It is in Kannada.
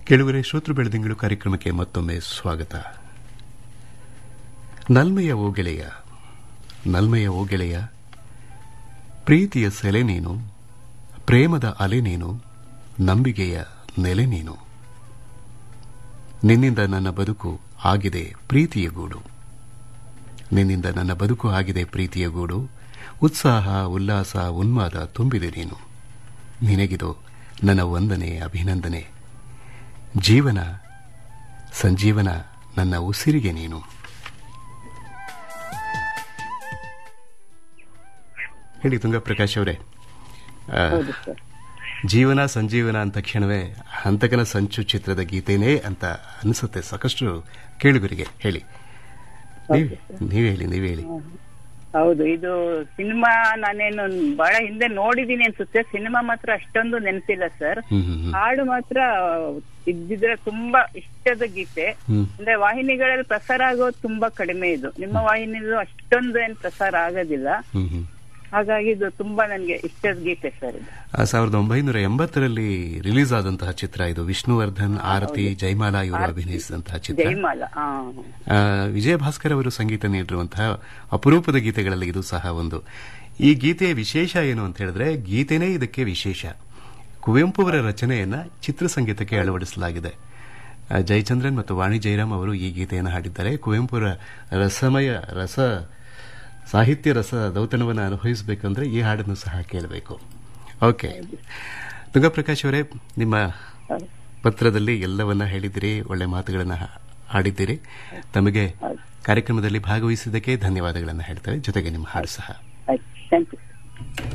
ಕೆಳಗರೆ ಶ್ರೋತೃ ಬೆಳದಿಂಗಳು ಕಾರ್ಯಕ್ರಮಕ್ಕೆ ಮತ್ತೊಮ್ಮೆ ಸ್ವಾಗತ ನಲ್ಮೆಯ ಓಗೆಳೆಯ ನಲ್ಮೆಯ ಓಗೆಳೆಯ ಪ್ರೀತಿಯ ಸೆಲೆ ನೀನು ಪ್ರೇಮದ ಅಲೆ ನೀನು ನಂಬಿಕೆಯ ನೆಲೆ ನೀನು ನಿನ್ನಿಂದ ನನ್ನ ಬದುಕು ಆಗಿದೆ ಪ್ರೀತಿಯ ಗೂಡು ನಿನ್ನಿಂದ ನನ್ನ ಬದುಕು ಆಗಿದೆ ಪ್ರೀತಿಯ ಗೂಡು ಉತ್ಸಾಹ ಉಲ್ಲಾಸ ಉನ್ಮಾದ ತುಂಬಿದೆ ನೀನು ನಿನಗಿದು ನನ್ನ ವಂದನೆ ಅಭಿನಂದನೆ ಜೀವನ ಸಂಜೀವನ ನನ್ನ ಉಸಿರಿಗೆ ನೀನು ಹೇಳಿ ತುಂಗಪ್ರಕಾಶ್ ಅವರೇ ಆ, ಹೌದು ಸರ್ ಜೀವನ ಸಂಜೀವನ ಅಂತ ತಕ್ಷಣವೇ ಹಂತಕನ ಸಂಚು ಚಿತ್ರದ ಗೀತೆನೇ ಅಂತ ಅನಿಸುತ್ತೆ ಸಾಕಷ್ಟು ಕೇಳುಗರಿಗೆ ಹೇಳಿ ನೀವ್ ನೀವೇ ಹೇಳಿ ನೀವೇ ಹೇಳಿ ಹೌದು ಇದು ಸಿನಿಮಾ ನಾನೇನು ಬಹಳ ಹಿಂದೆ ನೋಡಿದೀನಿ ಅನ್ಸುತ್ತೆ ಸಿನಿಮಾ ಮಾತ್ರ ಅಷ್ಟೊಂದು ನೆನಪಿಲ್ಲ ಸರ್ ಹ್ಮ್ ಹ್ಮ್ ಹ್ಮ್ ಹಾಡು ಮಾತ್ರ ಇದ್ದಿದ್ರೆ ತುಂಬಾ ಇಷ್ಟದ ಗೀತೆ ಹ್ಮ್ ಅಂದ್ರೆ ವಾಹಿನಿಗಳಲ್ಲಿ ಪ್ರಸಾರ ಆಗೋದು ತುಂಬಾ ಕಡಿಮೆ ಇದು ನಿಮ್ಮ ವಾಹಿನಿದು ಅಷ್ಟೊಂದು ಏನ್ ಪ್ರಸಾರ ಆಗೋದಿಲ್ಲ ಹ್ಮ್ ಹ್ಮ್ ಹಾಗಾಗಿ ಇದು ತುಂಬಾ ನನ್ಗೆ ಇಷ್ಟದ ಗೀತೆ ಸರ್ ಇದು ಆ, ಸಾವಿರದ ಒಂಬೈನೂರ ಎಂಬತ್ತರಲ್ಲಿ ರಿಲೀಸ್ ಆದಂತಹ ಚಿತ್ರ ಇದು ವಿಷ್ಣುವರ್ಧನ್ ಆರತಿ ಜೈಮಾಲಾ ಇವರು ಅಭಿನಯಿಸಿದಂತಹ ಚಿತ್ರ ಜೈಮಾಲ ಹಾ ಆ, ವಿಜಯ ಭಾಸ್ಕರ್ ಅವರು ಸಂಗೀತ ನೀಡಿರುವಂತಹ ಅಪರೂಪದ ಗೀತೆಗಳಲ್ಲಿ ಇದು ಸಹ ಒಂದು ಈ ಗೀತೆಯ ವಿಶೇಷ ಏನು ಅಂತ ಹೇಳಿದ್ರೆ ಗೀತೆನೇ ಇದಕ್ಕೆ ವಿಶೇಷ ಕುವೆಂಪು ಅವರ ರಚನೆಯನ್ನ ಚಿತ್ರಸಂಗೀತಕ್ಕೆ ಅಳವಡಿಸಲಾಗಿದೆ ಆ, ಜಯಚಂದ್ರನ್ ಮತ್ತು ವಾಣಿ ಜಯರಾಮ್ ಅವರು ಈ ಗೀತೆಯನ್ನು ಹಾಡಿದ್ದಾರೆ ಕುವೆಂಪು ಅವರ ರಸಮಯ ರಸ ಸಾಹಿತ್ಯ ರಸ ದೌತಣವನ್ನು ಅನುಭವಿಸಬೇಕಂದ್ರೆ ಈ ಹಾಡನ್ನು ಸಹ ಕೇಳಬೇಕು ಓಕೆ ತುಂಗಪ್ರಕಾಶ್ ಅವರೇ ನಿಮ್ಮ ಹೌದು. ಪತ್ರದಲ್ಲಿ ಎಲ್ಲವನ್ನ ಹೇಳಿದಿರಿ ಒಳ್ಳೆ ಮಾತುಗಳನ್ನ ಹಾ- ಹಾಡಿದ್ದೀರಿ ತಮಗೆ ಕಾರ್ಯಕ್ರಮದಲ್ಲಿ ಭಾಗವಹಿಸಿದ್ದಕ್ಕೆ ಧನ್ಯವಾದಗಳನ್ನು ಹೇಳ್ತೇವೆ ಜೊತೆಗೆ ನಿಮ್ಮ ಹಾಡು ಸಹ ಆಯ್ತು ಥ್ಯಾಂಕ್ ಯು